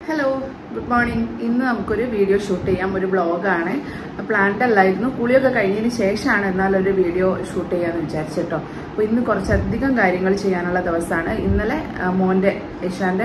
Hello good morning ഇന്ന് നമുക്കൊരു video shoot ചെയ്യാം ഒരു ബ്ലോഗാണ് പ്ലാൻഡ് അല്ലായിരുന്നു കുളിയൊക്കെ കഴിഞ്ഞതിന് ശേഷമാണ് എന്നാൽ ഒരു വീഡിയോ ഷൂട്ട് ചെയ്യാമെന്ന് വിചാരിച്ചിട്ടോ അപ്പോൾ ഇന്ന് കുറച്ചധികം കാര്യങ്ങൾ ചെയ്യാനുള്ള ദിവസമാണ് ഇന്നലെ ആ, മോൻ്റെ ഇഷാൻ്റെ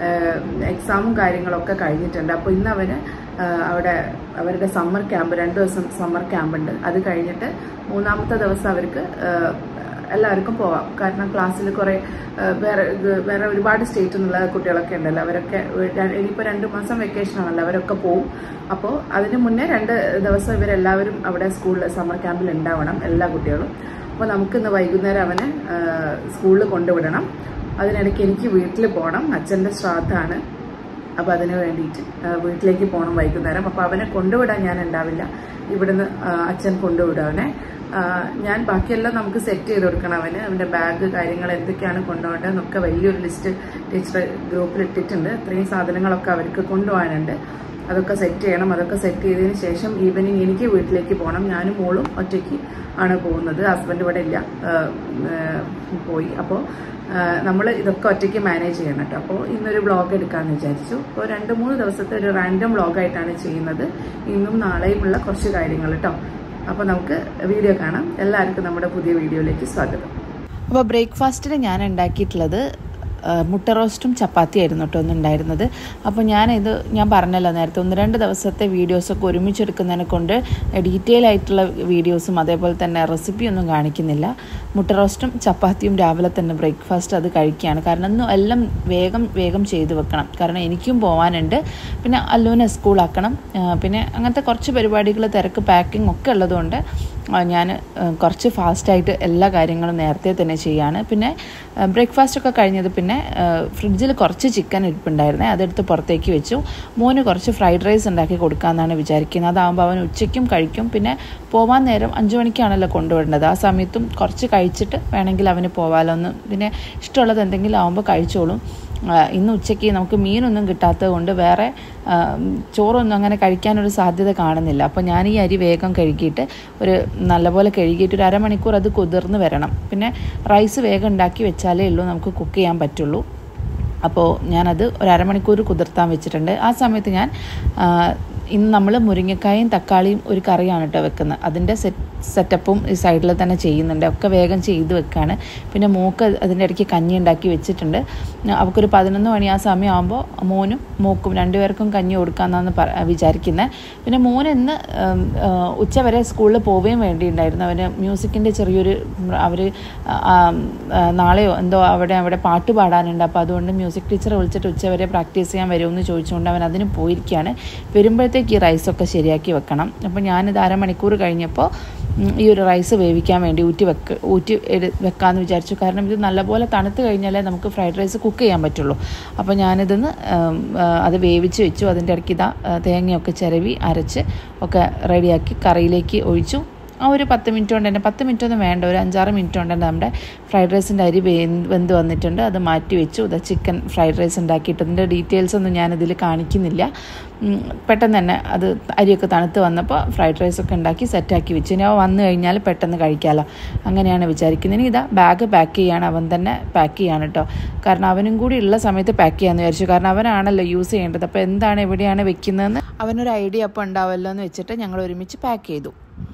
എക്സാമും കാര്യങ്ങളൊക്കെ കഴിഞ്ഞിട്ടുണ്ട് അപ്പോൾ ഇന്ന് അവന് ആ, അവിടെ അവരുടെ സമ്മർ ക്യാമ്പ് രണ്ട് ദിവസം സമ്മർ ക്യാമ്പ് ഉണ്ട് അത് കഴിഞ്ഞിട്ട് മൂന്നാമത്തെ ദിവസം അവർക്ക് ആ, എല്ലാവർക്കും പോവാം കാരണം ക്ലാസ്സിൽ കുറേ ആ, വേറെ ഇത് വേറെ ഒരുപാട് സ്റ്റേറ്റിൽ നിന്നുള്ള കുട്ടികളൊക്കെ ഉണ്ടല്ലോ അവരൊക്കെ ര- ഇനിയിപ്പോൾ രണ്ട് മാസം വെക്കേഷൻ ആണല്ലോ അവരൊക്കെ പോവും അപ്പോൾ അതിന് മുന്നേ രണ്ട് ദിവസം ഇവരെല്ലാവരും അവിടെ സ്കൂളിൽ സമ്മർ ക്യാമ്പിൽ ഉണ്ടാവണം എല്ലാ കുട്ടികളും അപ്പോൾ നമുക്കിന്ന് വൈകുന്നേരം അവനെ സ്കൂളിൽ കൊണ്ടുവിടണം അതിനിടയ്ക്ക് എനിക്ക് വീട്ടിൽ പോകണം അച്ഛൻ്റെ ശ്രാദ്ധമാണ് അപ്പോൾ അതിന് വേണ്ടിയിട്ട് ആ, വീട്ടിലേക്ക് പോകണം വൈകുന്നേരം അപ്പോൾ അവനെ കൊണ്ടുവിടാൻ ഞാൻ ഉണ്ടാവില്ല ഇവിടുന്ന് ആ, അച്ഛൻ കൊണ്ടുവിടും അവനെ ആ, ഞാൻ ബാക്കിയെല്ലാം നമുക്ക് സെറ്റ് ചെയ്ത് കൊടുക്കണം അവന് അവൻ്റെ ബാഗ് കാര്യങ്ങൾ എന്തൊക്കെയാണ് കൊണ്ടുപോകേണ്ടത് എന്നൊക്കെ വലിയൊരു ലിസ്റ്റ് ടീച്ചർ ഗ്രൂപ്പിൽ ഇട്ടിട്ടുണ്ട് അത്രയും സാധനങ്ങളൊക്കെ അവർക്ക് കൊണ്ടുപോകാനുണ്ട് അതൊക്കെ സെറ്റ് ചെയ്യണം അതൊക്കെ സെറ്റ് ചെയ്തതിന് ശേഷം ഈവനിങ് എനിക്ക് വീട്ടിലേക്ക് പോകണം ഞാനും മോളും ഒറ്റയ്ക്ക് ആണ് പോകുന്നത് ഹസ്ബൻഡ് ഇവിടെ ഇല്ല ആ, ആ, പോയി അപ്പോൾ നമ്മൾ ഇതൊക്കെ ഒറ്റയ്ക്ക് മാനേജ് ചെയ്യണം കേട്ടോ അപ്പോൾ ഇന്നൊരു വ്ളോഗ് എടുക്കാമെന്ന് വിചാരിച്ചു അപ്പോൾ രണ്ട് മൂന്ന് ദിവസത്തെ ഒരു റാൻഡം വ്ളോഗായിട്ടാണ് ചെയ്യുന്നത് ഇന്നും നാളെയുമുള്ള കുറച്ച് കാര്യങ്ങൾ കേട്ടോ അപ്പോൾ നമുക്ക് വീഡിയോ കാണാം എല്ലാവർക്കും നമ്മുടെ പുതിയ വീഡിയോയിലേക്ക് സ്വാഗതം അപ്പോൾ ബ്രേക്ക്ഫാസ്റ്റിന് ഞാൻ ഉണ്ടാക്കിയിട്ടുള്ളത് ആ, മുട്ട റോസ്റ്റും ചപ്പാത്തി ആയിരുന്നു കേട്ടോ ഒന്നുണ്ടായിരുന്നത് അപ്പോൾ ഞാനിത് ഞാൻ പറഞ്ഞല്ലോ നേരത്തെ ഒന്ന് രണ്ട് ദിവസത്തെ വീഡിയോസൊക്കെ ഒരുമിച്ചെടുക്കുന്നതിനെ കൊണ്ട് ഡീറ്റെയിൽ ആയിട്ടുള്ള വീഡിയോസും അതേപോലെ തന്നെ റെസിപ്പി ഒന്നും കാണിക്കുന്നില്ല മുട്ട റോസ്റ്റും ചപ്പാത്തിയും രാവിലെ തന്നെ ബ്രേക്ക്ഫാസ്റ്റ് അത് കഴിക്കുകയാണ് കാരണം ഇന്ന് എല്ലാം വേഗം വേഗം ചെയ്ത് വെക്കണം കാരണം എനിക്കും പോകാനുണ്ട് പിന്നെ അല്ലുവിനെ സ്കൂളാക്കണം ആ, പിന്നെ അങ്ങനത്തെ കുറച്ച് പരിപാടികൾ തിരക്ക് പാക്കിംഗ് ഒക്കെ ഉള്ളതുകൊണ്ട് ഞാൻ കുറച്ച് ഫാസ്റ്റായിട്ട് എല്ലാ കാര്യങ്ങളും നേരത്തെ തന്നെ ചെയ്യാണ് പിന്നെ ബ്രേക്ക്ഫാസ്റ്റ് ഒക്കെ കഴിഞ്ഞത് പിന്നെ ഫ്രിഡ്ജിൽ കുറച്ച് ചിക്കൻ ഇരിപ്പുണ്ടായിരുന്നേ അതെടുത്ത് പുറത്തേക്ക് വെച്ചു മോന് കുറച്ച് ഫ്രൈഡ് റൈസ് ഉണ്ടാക്കി കൊടുക്കാമെന്നാണ് വിചാരിക്കുന്നത് അതാകുമ്പോൾ അവൻ ഉച്ചയ്ക്കും കഴിക്കും പിന്നെ പോവാൻ നേരം അഞ്ച് മണിക്കാണല്ലോ കൊണ്ടുവിടേണ്ടത് ആ സമയത്തും കുറച്ച് കഴിച്ചിട്ട് വേണമെങ്കിൽ അവന് പോവാലോ ഒന്ന് പിന്നെ ഇഷ്ടമുള്ളത് എന്തെങ്കിലും ആകുമ്പോൾ കഴിച്ചോളും ആ, ഇന്ന് ഉച്ചയ്ക്ക് നമുക്ക് മീനൊന്നും കിട്ടാത്തത് കൊണ്ട് വേറെ ആ, ചോറൊന്നും അങ്ങനെ കഴിക്കാനൊരു സാധ്യത കാണുന്നില്ല അപ്പോൾ ഞാൻ ഈ അരി വേഗം കഴുകിയിട്ട് ഒരു നല്ലപോലെ കഴുകിയിട്ട് ഒരു അരമണിക്കൂർ അത് കുതിർന്ന് വരണം പിന്നെ റൈസ് വേഗം ഉണ്ടാക്കി വെച്ചാലേ ഉള്ളൂ നമുക്ക് കുക്ക് ചെയ്യാൻ പറ്റുള്ളൂ അപ്പോൾ ഞാനത് ഒരു അരമണിക്കൂർ കുതിർത്താൻ വെച്ചിട്ടുണ്ട് ആ സമയത്ത് ഞാൻ ആ, ഇന്ന് നമ്മൾ മുരിങ്ങക്കായും തക്കാളിയും ഒരു കറിയാണ് കേട്ടോ വെക്കുന്നത് അതിൻ്റെ സെറ്റ് സെറ്റപ്പും ഈ സൈഡിൽ തന്നെ ചെയ്യുന്നുണ്ട് ഒക്കെ വേഗം ചെയ്ത് വെക്കുകയാണ് പിന്നെ മൂക്ക് അതിൻ്റെ ഇടയ്ക്ക് കഞ്ഞി ഉണ്ടാക്കി വെച്ചിട്ടുണ്ട് അവൾക്കൊരു പതിനൊന്ന് മണി ആ സമയമാകുമ്പോൾ മോനും മൂക്കും രണ്ടുപേർക്കും കഞ്ഞി കൊടുക്കാമെന്നാണ് പറ വിചാരിക്കുന്നത് പിന്നെ മോൻ ഇന്ന് ഉം, ആ, ഉച്ചവരെ സ്കൂളിൽ പോവുകയും വേണ്ടിയിട്ടുണ്ടായിരുന്നു അവന് മ്യൂസിക്കിൻ്റെ ചെറിയൊരു അവർ നാളെയോ എന്തോ അവിടെ അവിടെ പാട്ട് പാടാനുണ്ട് അപ്പോൾ അതുകൊണ്ട് മ്യൂസിക് ടീച്ചറെ വിളിച്ചിട്ട് ഉച്ചവരെ പ്രാക്ടീസ് ചെയ്യാൻ വരുമെന്ന് ചോദിച്ചുകൊണ്ട് അവൻ അതിന് പോയിരിക്കുകയാണ് വരുമ്പോഴത്തേക്ക് ഈ റൈസൊക്കെ ശരിയാക്കി വെക്കണം അപ്പോൾ ഞാനിത് അരമണിക്കൂർ കഴിഞ്ഞപ്പോൾ ഉം, ഈ ഒരു റൈസ് വേവിക്കാൻ വേണ്ടി ഊറ്റി വെക്ക് ഊറ്റി എടു വെക്കാമെന്ന് വിചാരിച്ചു കാരണം ഇത് നല്ലപോലെ തണുത്ത് കഴിഞ്ഞാലേ നമുക്ക് ഫ്രൈഡ് റൈസ് കുക്ക് ചെയ്യാൻ പറ്റുള്ളൂ അപ്പോൾ ഞാനിതൊന്ന് ഉം, ആ, അത് വേവിച്ച് വെച്ചു അതിൻ്റെ ഇടയ്ക്ക് ഇതാ ആ, തേങ്ങയൊക്കെ ചിരവി അരച്ച് ഒക്കെ റെഡിയാക്കി കറിയിലേക്ക് ഒഴിച്ചു ആ ഒരു പത്ത് മിനിറ്റ് കൊണ്ട് തന്നെ പത്ത് മിനിറ്റ് ഒന്നും വേണ്ട ഒരു അഞ്ചാറ് മിനിറ്റ് കൊണ്ട് തന്നെ നമ്മുടെ ഫ്രൈഡ് റൈസിൻ്റെ അരി വേ- വെന്ത് വന്നിട്ടുണ്ട് അത് മാറ്റി വെച്ചു ഇത് ചിക്കൻ ഫ്രൈഡ് റൈസ് ഉണ്ടാക്കിയിട്ട് അതിൻ്റെ ഡീറ്റെയിൽസ് ഒന്നും ഞാനിതിൽ കാണിക്കുന്നില്ല ഉം, പെട്ടെന്ന് തന്നെ അത് അരിയൊക്കെ തണുത്ത് വന്നപ്പോൾ ഫ്രൈഡ് റൈസ് ഒക്കെ ഉണ്ടാക്കി സെറ്റാക്കി വെച്ചു ഇനി അവ വന്നു കഴിഞ്ഞാൽ പെട്ടെന്ന് കഴിക്കാമല്ലോ അങ്ങനെയാണ് വിചാരിക്കുന്നത് ഇനി ഇതാ ബാഗ് പാക്ക് ചെയ്യാണ് അവൻ തന്നെ പാക്ക് ചെയ്യാണ് കേട്ടോ കാരണം അവനും കൂടി ഉള്ള സമയത്ത് പാക്ക് ചെയ്യാമെന്ന് വിചാരിച്ചു കാരണം അവനാണല്ലോ യൂസ് ചെയ്യേണ്ടത് അപ്പോൾ എന്താണ് എവിടെയാണ് വെക്കുന്നതെന്ന് അവനൊരു ഐഡിയ അപ്പോൾ ഉണ്ടാവുമല്ലോ എന്ന് വെച്ചിട്ട് ഞങ്ങൾ ഒരുമിച്ച് പാക്ക് ചെയ്തു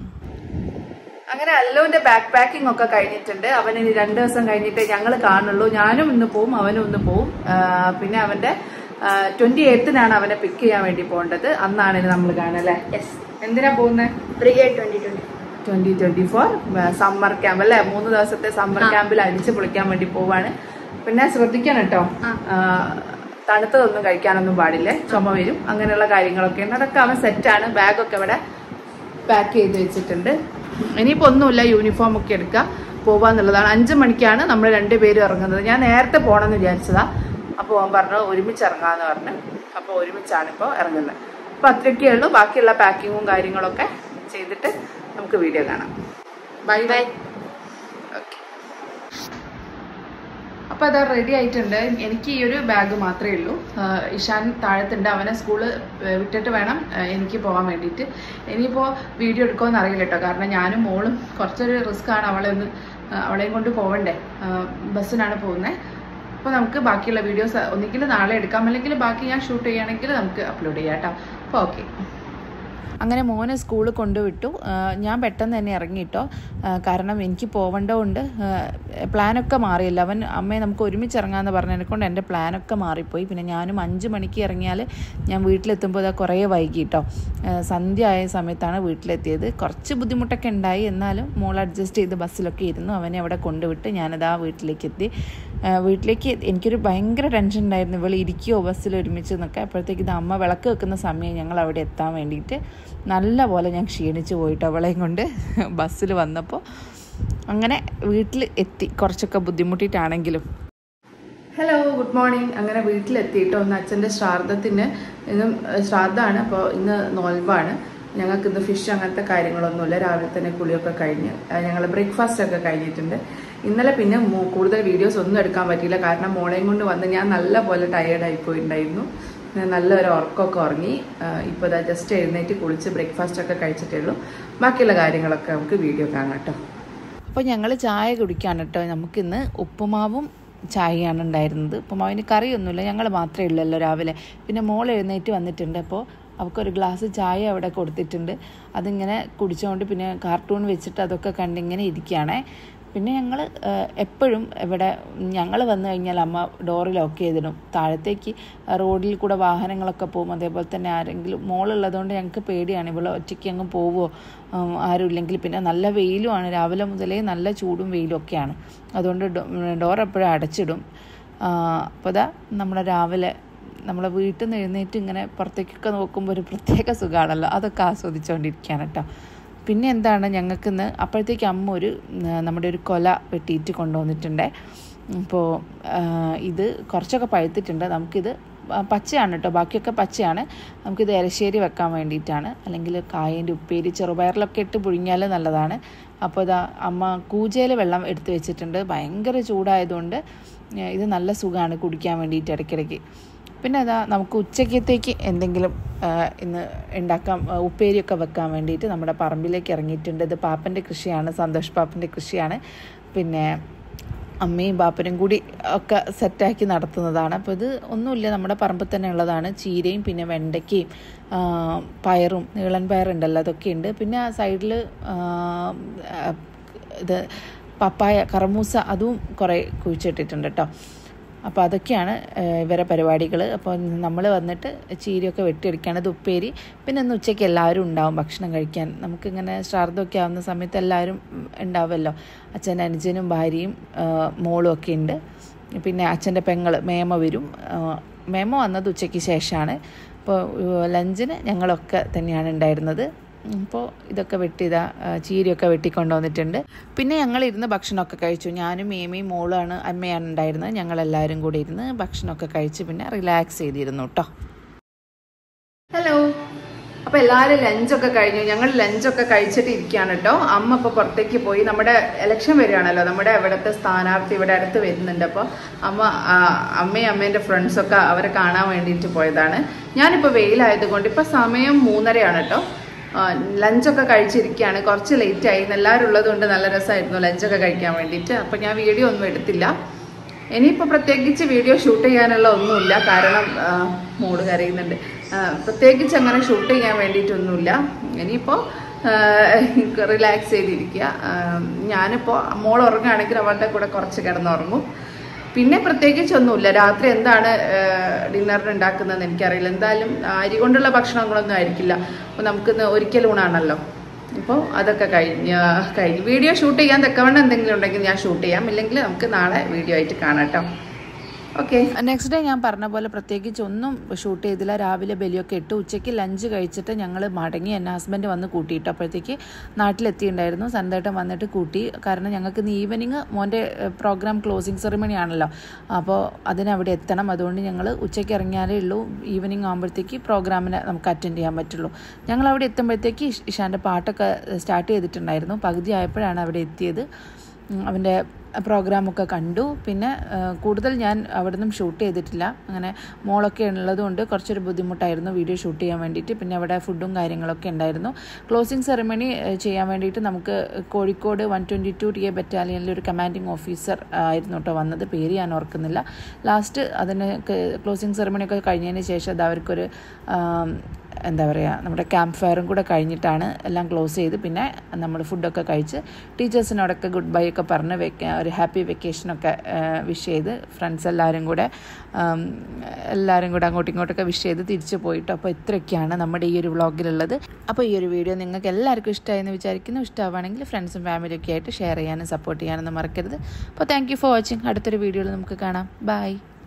അങ്ങനെ അല്ലുവിന്റെ ബാക്ക് പാക്കിംഗ് ഒക്കെ കഴിഞ്ഞിട്ടുണ്ട് അവൻ ഇനി രണ്ടു ദിവസം കഴിഞ്ഞിട്ടേ ഞങ്ങൾ കാണുള്ളൂ ഞാനും ഇന്ന് പോവും അവനും ഇന്ന് പോവും ആ, പിന്നെ അവന്റെ ട്വന്റി എയ്ത്തിനാണ് അവനെ പിക്ക് ചെയ്യാൻ വേണ്ടി പോകേണ്ടത് അന്നാണ് ഇനി നമ്മൾ കാണല്ലേ യെസ് എന്തിനാ പോകുന്നത് brigade twenty twenty twenty twenty four summer camp അല്ലെ മൂന്ന് ദിവസത്തെ സമ്മർ ക്യാമ്പിൽ അടിച്ചു പൊളിക്കാൻ വേണ്ടി പോവാണ് പിന്നെ ശ്രദ്ധിക്കണം കേട്ടോ ആ. ആ, തണുത്തതൊന്നും കഴിക്കാനൊന്നും പാടില്ലേ ചുമ വരും അങ്ങനെയുള്ള കാര്യങ്ങളൊക്കെ ഉണ്ട് അതൊക്കെ അവൻ സെറ്റാണ് ബാഗൊക്കെ ഇവിടെ പാക്ക് ചെയ്ത് വെച്ചിട്ടുണ്ട് ഇനിയിപ്പോൾ ഒന്നുമില്ല യൂണിഫോം ഒക്കെ എടുക്കുക പോവാന്നുള്ളതാണ് അഞ്ച് മണിക്കാണ് നമ്മൾ രണ്ടുപേരും ഇറങ്ങുന്നത് ഞാൻ നേരത്തെ പോകണമെന്ന് വിചാരിച്ചതാ അപ്പോൾ അവൻ പറഞ്ഞു ഒരുമിച്ച് ഇറങ്ങാന്ന് പറഞ്ഞു അപ്പോൾ ഒരുമിച്ചാണ് ഇപ്പോൾ ഇറങ്ങുന്നത് അപ്പോൾ അത്രയൊക്കെ ഉള്ളൂ ബാക്കിയുള്ള പാക്കിങ്ങും കാര്യങ്ങളൊക്കെ ചെയ്തിട്ട് നമുക്ക് വീഡിയോ കാണാം ബൈ ബൈ ഓക്കെ അപ്പോൾ അത് റെഡി ആയിട്ടുണ്ട് എനിക്ക് ഈ ഒരു ബാഗ് മാത്രമേ ഉള്ളൂ ആഹ് ഇഷാൻ താഴത്തുണ്ട് അവനെ സ്കൂള് വിട്ടിട്ട് വേണം ആഹ് എനിക്ക് പോകാൻ വേണ്ടിയിട്ട് ഇനിയിപ്പോൾ വീഡിയോ എടുക്കുമെന്ന് അറിയില്ല കേട്ടോ കാരണം ഞാനും മോളും കുറച്ചൊരു റിസ്ക് ആണ് അവളെ ഒന്ന് ആഹ് അവളെയും കൊണ്ട് പോവണ്ടേ ആഹ് ബസ്സിനാണ് പോകുന്നത് അപ്പോൾ നമുക്ക് ബാക്കിയുള്ള വീഡിയോസ് ഒന്നുകിൽ നാളെ എടുക്കാം അല്ലെങ്കിൽ ബാക്കി ഞാൻ ഷൂട്ട് ചെയ്യുകയാണെങ്കിൽ നമുക്ക് അപ്ലോഡ് ചെയ്യാം കേട്ടോ അപ്പോൾ ഓക്കെ അങ്ങനെ മോനെ സ്കൂളിൽ കൊണ്ടുവിട്ടു ആ, ഞാൻ പെട്ടെന്ന് തന്നെ ഇറങ്ങിയിട്ടോ ആ, കാരണം എനിക്ക് പോവേണ്ടതുകൊണ്ട് പ്ലാനൊക്കെ മാറിയില്ല അവൻ അമ്മയെ നമുക്ക് ഒരുമിച്ച് ഇറങ്ങാമെന്ന് പറഞ്ഞതിനെ കൊണ്ട് എൻ്റെ പ്ലാനൊക്കെ മാറിപ്പോയി പിന്നെ ഞാനും അഞ്ച് മണിക്ക് ഇറങ്ങിയാൽ ഞാൻ വീട്ടിലെത്തുമ്പോൾ അത് കുറേ വൈകിട്ടോ ആ, സന്ധ്യ ആയ സമയത്താണ് വീട്ടിലെത്തിയത് കുറച്ച് ബുദ്ധിമുട്ടൊക്കെ ഉണ്ടായി എന്നാലും മോൾ അഡ്ജസ്റ്റ് ചെയ്ത് ബസ്സിലൊക്കെ ഇരുന്നു അവനെ അവിടെ കൊണ്ടുവിട്ട് ഞാനത് ആ വീട്ടിലേക്ക് എത്തി ആ, വീട്ടിലേക്ക് എനിക്കൊരു ഭയങ്കര ടെൻഷൻ ഉണ്ടായിരുന്നു ഇവൾ ഇരിക്കുമോ ബസ്സിൽ ഒരുമിച്ച് എന്നൊക്കെ അപ്പോഴത്തേക്ക് ഇത് അമ്മ വിളക്ക് വെക്കുന്ന സമയം ഞങ്ങൾ അവിടെ എത്താൻ വേണ്ടിയിട്ട് നല്ല പോലെ ഞാൻ ക്ഷീണിച്ച് പോയിട്ട് അവളെയും കൊണ്ട് ബസ്സിൽ വന്നപ്പോൾ അങ്ങനെ വീട്ടിൽ എത്തി കുറച്ചൊക്കെ ബുദ്ധിമുട്ടിയിട്ടാണെങ്കിലും ഹലോ ഗുഡ് മോർണിംഗ് അങ്ങനെ വീട്ടിലെത്തിയിട്ട് ഒന്ന് അച്ഛൻ്റെ ശ്രാദ്ധത്തിന് ഇന്നും ഏഹ്, ശ്രാദ്ധമാണ് അപ്പോൾ ഇന്ന് നോൽബാണ് ഞങ്ങൾക്ക് ഇന്ന് ഫിഷ് അങ്ങനത്തെ കാര്യങ്ങളൊന്നുമില്ല രാവിലെ തന്നെ കുളിയൊക്കെ കഴിഞ്ഞ് ഞങ്ങൾ ബ്രേക്ക്ഫാസ്റ്റ് ഒക്കെ കഴിഞ്ഞിട്ടുണ്ട് ഇന്നലെ പിന്നെ മോ- കൂടുതൽ വീഡിയോസ് ഒന്നും എടുക്കാൻ പറ്റിയില്ല കാരണം മോളെയും കൊണ്ട് വന്ന് ഞാൻ നല്ല പോലെ ടയേർഡായി പോയിട്ടുണ്ടായിരുന്നു ഞാൻ നല്ലൊരു ഉറക്കമൊക്കെ ഉറങ്ങി ഇപ്പോൾ ഇതാ ജസ്റ്റ് എഴുന്നേറ്റ് കുളിച്ച് ബ്രേക്ക്ഫാസ്റ്റ് ഒക്കെ കഴിച്ചിട്ടേ ഉള്ളൂ ബാക്കിയുള്ള കാര്യങ്ങളൊക്കെ നമുക്ക് വീഡിയോ കാണാം കേട്ടോ അപ്പോൾ ഞങ്ങൾ ചായ കുടിക്കാൻ കേട്ടോ നമുക്കിന്ന് ഉപ്പുമാവും ചായയാണ് ഉണ്ടായിരുന്നത് ഉപ്പുമാവിന് കറിയൊന്നുമില്ല ഞങ്ങൾ മാത്രമേ ഉള്ളല്ലോ രാവിലെ പിന്നെ മോൾ എഴുന്നേറ്റ് വന്നിട്ടുണ്ട് അപ്പോൾ അവൾക്കൊരു ഗ്ലാസ് ചായ അവിടെ കൊടുത്തിട്ടുണ്ട് അതിങ്ങനെ കുടിച്ചുകൊണ്ട് പിന്നെ കാർട്ടൂൺ വെച്ചിട്ട് അതൊക്കെ കണ്ടിങ്ങനെ ഇരിക്കുകയാണേ പിന്നെ ഞങ്ങൾ എപ്പോഴും ഇവിടെ ഞങ്ങൾ വന്നു കഴിഞ്ഞാൽ അമ്മ ഡോറ് ലോക്ക് ചെയ്തിടും താഴത്തേക്ക് റോഡിൽ കൂടെ വാഹനങ്ങളൊക്കെ പോകും അതേപോലെ തന്നെ ആരെങ്കിലും മോളുള്ളതുകൊണ്ട് ഞങ്ങൾക്ക് പേടിയാണ് ഇവള് ഒറ്റയ്ക്ക് അങ്ങ് പോവോ ഉം, ആരും ഇല്ലെങ്കിൽ പിന്നെ നല്ല വെയിലുമാണ് രാവിലെ മുതലേ നല്ല ചൂടും വെയിലും ഒക്കെയാണ് അതുകൊണ്ട് ഡോർ എപ്പോഴും അടച്ചിടും അപ്പോൾ അതാ നമ്മുടെ രാവിലെ നമ്മളെ വീട്ടിൽ നിന്ന് എഴുന്നേറ്റ് ഇങ്ങനെ പുറത്തേക്കൊക്കെ നോക്കുമ്പോൾ ഒരു പ്രത്യേക സുഖമാണല്ലോ അതൊക്കെ ആസ്വദിച്ചുകൊണ്ടിരിക്കുകയാണ് കേട്ടോ പിന്നെ എന്താണ് ഞങ്ങൾക്കിന്ന് അപ്പോഴത്തേക്ക് അമ്മ ഒരു ഉം, നമ്മുടെ ഒരു കൊല വെട്ടിയിട്ട് കൊണ്ടുവന്നിട്ടുണ്ട് അപ്പോൾ ഇത് കുറച്ചൊക്കെ പഴുത്തിട്ടുണ്ട് നമുക്കിത് പ- പച്ചയാണ് കേട്ടോ ബാക്കിയൊക്കെ പച്ചയാണ് നമുക്കിത് ഇരശ്ശേരി വെക്കാൻ വേണ്ടിയിട്ടാണ് അല്ലെങ്കിൽ കായൻ്റെ ഉപ്പേരി ചെറുപയറിലൊക്കെ ഇട്ട് പുഴുങ്ങിയാൽ നല്ലതാണ് അപ്പോൾ ഇതാ അമ്മ കൂജയിൽ വെള്ളം എടുത്ത് വെച്ചിട്ടുണ്ട് ഭയങ്കര ചൂടായതുകൊണ്ട് ഏഹ്, ഇത് നല്ല സുഖമാണ് കുടിക്കാൻ വേണ്ടിയിട്ട് ഇടയ്ക്കിടയ്ക്ക് പിന്നെ അതാ നമുക്ക് ഉച്ചക്കത്തേക്ക് എന്തെങ്കിലും ആ, ഇന്ന് ഉണ്ടാക്കാം ആ, ഉപ്പേരിയൊക്കെ വെക്കാൻ വേണ്ടിയിട്ട് നമ്മുടെ പറമ്പിലേക്ക് ഇറങ്ങിയിട്ടുണ്ട് ഇത് പാപ്പൻ്റെ കൃഷിയാണ് സന്തോഷ് പാപ്പൻ്റെ കൃഷിയാണ് പിന്നെ അമ്മയും ബാപ്പനും കൂടി ഒക്കെ സെറ്റാക്കി നടത്തുന്നതാണ് അപ്പോൾ ഇത് ഒന്നുമില്ല നമ്മുടെ പറമ്പിൽ തന്നെ ഉള്ളതാണ് ചീരയും പിന്നെ വെണ്ടയ്ക്കയും ആ, പയറും നീളൻ പയറുണ്ടല്ലോ അതൊക്കെ ഉണ്ട് പിന്നെ ആ സൈഡിൽ ഇത് പപ്പായ കറമൂസ അതും കുറേ കുഴിച്ചിട്ടിട്ടുണ്ട് കേട്ടോ അപ്പോൾ അതൊക്കെയാണ് ഏഹ്, ഇവരെ പരിപാടികൾ അപ്പോൾ നമ്മൾ വന്നിട്ട് ചീരയൊക്കെ വെട്ടിയെടുക്കുകയാണ് ഇത് ഉപ്പേരി പിന്നെ ഇന്ന് ഉച്ചയ്ക്ക് എല്ലാവരും ഉണ്ടാവും ഭക്ഷണം കഴിക്കാൻ നമുക്കിങ്ങനെ ശ്രാദ്ധമൊക്കെ ആവുന്ന സമയത്ത് എല്ലാവരും ഉം, ഉണ്ടാവുമല്ലോ അച്ഛൻ്റെ അനുജനും ഭാര്യയും ഏഹ്, മോളും ഒക്കെ ഉണ്ട് പിന്നെ അച്ഛൻ്റെ പെങ്ങൾ മേമ വരും ഏഹ്, മേമ വന്നത് ഉച്ചയ്ക്ക് ശേഷമാണ് അപ്പോൾ ഏഹ്, ലഞ്ചിന് ഞങ്ങളൊക്കെ തന്നെയാണ് ഉണ്ടായിരുന്നത് അപ്പോൾ ഇതൊക്കെ വെട്ടി ഇതാ ആ, ചീരയൊക്കെ വെട്ടിക്കൊണ്ടുവന്നിട്ടുണ്ട് പിന്നെ ഞങ്ങൾ ഇരുന്ന് ഭക്ഷണമൊക്കെ കഴിച്ചു ഞാനും മേമയും മോളാണ് അമ്മയാണ് ഉണ്ടായിരുന്നത് ഞങ്ങളെല്ലാവരും കൂടി ഇരുന്ന് ഭക്ഷണമൊക്കെ കഴിച്ച് പിന്നെ റിലാക്സ് ചെയ്തിരുന്നു കേട്ടോ ഹലോ അപ്പൊ എല്ലാവരും ലഞ്ചൊക്കെ കഴിഞ്ഞു ഞങ്ങൾ ലഞ്ചൊക്കെ കഴിച്ചിട്ട് ഇരിക്കുകയാണ് കേട്ടോ അമ്മ ഇപ്പൊ പുറത്തേക്ക് പോയി നമ്മുടെ ഇലക്ഷൻ വരികയാണല്ലോ നമ്മുടെ ഇവിടുത്തെ സ്ഥാനാർത്ഥി ഇവിടെ അടുത്ത് വരുന്നുണ്ട് അപ്പോൾ അമ്മ ആ, അമ്മയും അമ്മേന്റെ ഫ്രണ്ട്സൊക്കെ അവരെ കാണാൻ വേണ്ടിയിട്ട് പോയതാണ് ഞാനിപ്പോൾ വെയിലായതുകൊണ്ട് ഇപ്പൊ സമയം മൂന്നരയാണ് കേട്ടോ ആ, ലഞ്ചൊക്കെ കഴിച്ചിരിക്കുകയാണ് കുറച്ച് ലേറ്റ് ആയി എല്ലാവരും ഉള്ളത് കൊണ്ട് നല്ല രസമായിരുന്നു ലഞ്ചൊക്കെ കഴിക്കാൻ വേണ്ടിയിട്ട് അപ്പം ഞാൻ വീഡിയോ ഒന്നും എടുത്തില്ല ഇനിയിപ്പോൾ പ്രത്യേകിച്ച് വീഡിയോ ഷൂട്ട് ചെയ്യാനുള്ള ഒന്നുമില്ല കാരണം ആ, മോള് കരയുന്നുണ്ട് ആ, പ്രത്യേകിച്ച് അങ്ങനെ ഷൂട്ട് ചെയ്യാൻ വേണ്ടിയിട്ടൊന്നുമില്ല ഇനിയിപ്പോൾ റിലാക്സ് ചെയ്തിരിക്കുക ആ, ഞാനിപ്പോൾ മോൾ ഉറങ്ങുകയാണെങ്കിൽ അവളുടെ കൂടെ കുറച്ച് കിടന്നുറങ്ങും പിന്നെ പ്രത്യേകിച്ച് ഒന്നുമില്ല രാത്രി എന്താണ് ഡിന്നറിന് ഉണ്ടാക്കുന്നതെന്ന് എനിക്കറിയില്ല എന്തായാലും അരി കൊണ്ടുള്ള ഭക്ഷണങ്ങളൊന്നും ആയിരിക്കില്ല അപ്പോൾ നമുക്കിന്ന് ഒരിക്കൽ ഊണാണല്ലോ അപ്പോൾ അതൊക്കെ കഴിഞ്ഞ് കഴിഞ്ഞ് വീഡിയോ ഷൂട്ട് ചെയ്യാൻ തക്കവണ്ണം എന്തെങ്കിലും ഉണ്ടെങ്കിൽ ഞാൻ ഷൂട്ട് ചെയ്യാം ഇല്ലെങ്കിൽ നമുക്ക് നാളെ വീഡിയോ ആയിട്ട് കാണാം കേട്ടോ ഓക്കെ നെക്സ്റ്റ് ഡേ ഞാൻ പറഞ്ഞ പോലെ പ്രത്യേകിച്ച് ഒന്നും ഷൂട്ട് ചെയ്തില്ല രാവിലെ ബലിയൊക്കെ ഇട്ട് ഉച്ചയ്ക്ക് ലഞ്ച് കഴിച്ചിട്ട് ഞങ്ങൾ മടങ്ങി എന്നെ ഹസ്ബൻഡ് വന്ന് കൂട്ടിയിട്ട് അപ്പോഴത്തേക്ക് നാട്ടിലെത്തിയിട്ടുണ്ടായിരുന്നു സന്ദേട്ടം വന്നിട്ട് കൂട്ടി കാരണം ഞങ്ങൾക്ക് ഇന്ന് ഈവനിങ് മോൻ്റെ പ്രോഗ്രാം ക്ലോസിങ് സെറിമണി ആണല്ലോ അപ്പോൾ അതിനവിടെ എത്തണം അതുകൊണ്ട് ഞങ്ങൾ ഉച്ചയ്ക്ക് ഇറങ്ങിയാലേ ഉള്ളൂ ഈവനിങ് ആകുമ്പോഴത്തേക്ക് പ്രോഗ്രാമിന് നമുക്ക് അറ്റൻഡ് ചെയ്യാൻ പറ്റുള്ളൂ ഞങ്ങൾ അവിടെ എത്തുമ്പോഴത്തേക്ക് ഇഷ്- ഇഷാൻ്റെ പാട്ടൊക്കെ സ്റ്റാർട്ട് ചെയ്തിട്ടുണ്ടായിരുന്നു പകുതി ആയപ്പോഴാണ് അവിടെ എത്തിയത് ഉം, അവൻ്റെ പ്രോഗ്രാമൊക്കെ കണ്ടു പിന്നെ ആ, കൂടുതൽ ഞാൻ അവിടെ നിന്നും ഷൂട്ട് ചെയ്തിട്ടില്ല അങ്ങനെ മോളൊക്കെ ഉള്ളതുകൊണ്ട് കുറച്ചൊരു ബുദ്ധിമുട്ടായിരുന്നു വീഡിയോ ഷൂട്ട് ചെയ്യാൻ വേണ്ടിയിട്ട് പിന്നെ അവിടെ ഫുഡും കാര്യങ്ങളൊക്കെ ഉണ്ടായിരുന്നു ക്ലോസിംഗ് സെറമണി ചെയ്യാൻ വേണ്ടിയിട്ട് നമുക്ക് Kozhikode one twenty two T A ബറ്റാലിയനിൽ ഒരു കമാൻഡിങ് ഓഫീസർ ആയിരുന്നു കേട്ടോ വന്നത് പേര് ഞാൻ ഓർക്കുന്നില്ല ലാസ്റ്റ് അതിന് ക്ലോസിംഗ് സെറമണി ഒക്കെ കഴിഞ്ഞതിന് ശേഷം അത് അവർക്കൊരു ആം, എന്താ പറയുക നമ്മുടെ ക്യാമ്പ് ഫയറും കൂടെ കഴിഞ്ഞിട്ടാണ് എല്ലാം ക്ലോസ് ചെയ്ത് പിന്നെ നമ്മൾ ഫുഡൊക്കെ കഴിച്ച് ടീച്ചേഴ്സിനോടൊക്കെ ഗുഡ് ബൈ ഒക്കെ പറഞ്ഞ് വെക്ക ഒരു ഹാപ്പി വെക്കേഷനൊക്കെ വിഷ് ചെയ്ത് ഫ്രണ്ട്സ് എല്ലാവരും കൂടെ ആം, എല്ലാവരും കൂടെ അങ്ങോട്ടും ഇങ്ങോട്ടൊക്കെ വിഷ് ചെയ്ത് തിരിച്ചു പോയിട്ട് അപ്പോൾ ഇത്രയൊക്കെയാണ് നമ്മുടെ ഈ ഒരു വ്ളോഗിലുള്ളത് അപ്പോൾ ഈ ഒരു വീഡിയോ നിങ്ങൾക്ക് എല്ലാവർക്കും ഇഷ്ടമായെന്ന് വിചാരിക്കുന്നു ഇഷ്ടമാവുകയാണെങ്കിൽ ഫ്രണ്ട്സും ഫാമിലിയൊക്കെ ആയിട്ട് ഷെയർ ചെയ്യാനും സപ്പോർട്ട് ചെയ്യാനൊന്നും മറക്കരുത് അപ്പോൾ താങ്ക് യു ഫോർ വാച്ചിങ് അടുത്തൊരു വീഡിയോയിൽ നമുക്ക് കാണാം ബൈ